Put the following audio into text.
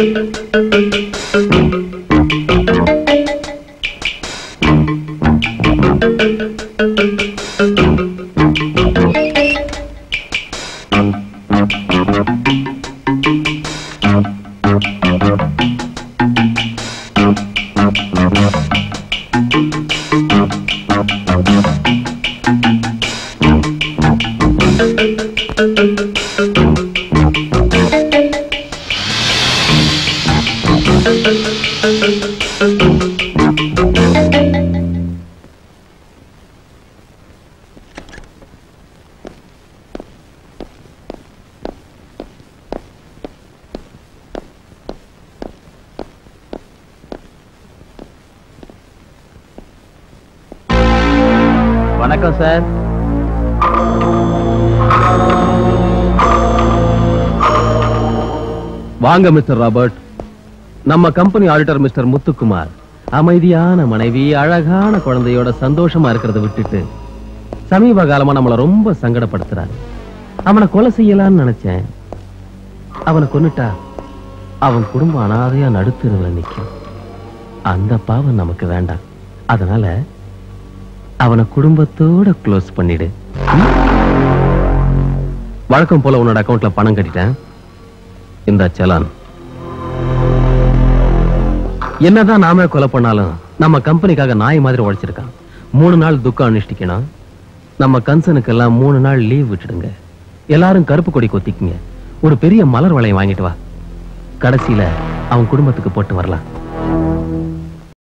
வணக்கம் சார் வாங்க mister Robert நம்ம கம்பெனி ஆடிட்டர் மிஸ்டர் முத்துக்குமார் அமைதியான மனைவி அழகான குழந்தையோட சந்தோஷமா இருக்கிறத விட்டுட்டு சமீப காலமா நம்மள ரொம்ப சங்கடப்படுத்துறாரு அவனை கொலை செய்யலாம்னு நினைச்சேன் அவனை கொன்னுட்டா அவன் குடும்பம் அனாதையா நடுத்தருவில் நிக்கும் அந்த பாவம் நமக்கு வேண்டாம் அதனால அவனை குடும்பத்தோட க்ளோஸ் பண்ணிடு ம்? வழக்கம் போல உன்னோட அக்கவுண்ட்ல பணம் கட்டிட்டேன் இந்த செலான் என்னதான் நாமே கொலை பண்ணாலும் நம்ம கம்பெனிக்காக நாய் மாதிரி உழைச்சிருக்கான் மூணு நாள் துக்கம் அனுஷ்டிக்கணும் நம்ம கன்சனுக்கு எல்லாம் மூணு நாள் லீவ் விட்டுடுங்க எல்லாரும் கருப்பு கொடி கொத்திக்குங்க ஒரு பெரிய மலர் வளையம் வாங்கிட்டு வா கடைசியில அவன் குடும்பத்துக்கு போட்டு வரலாம்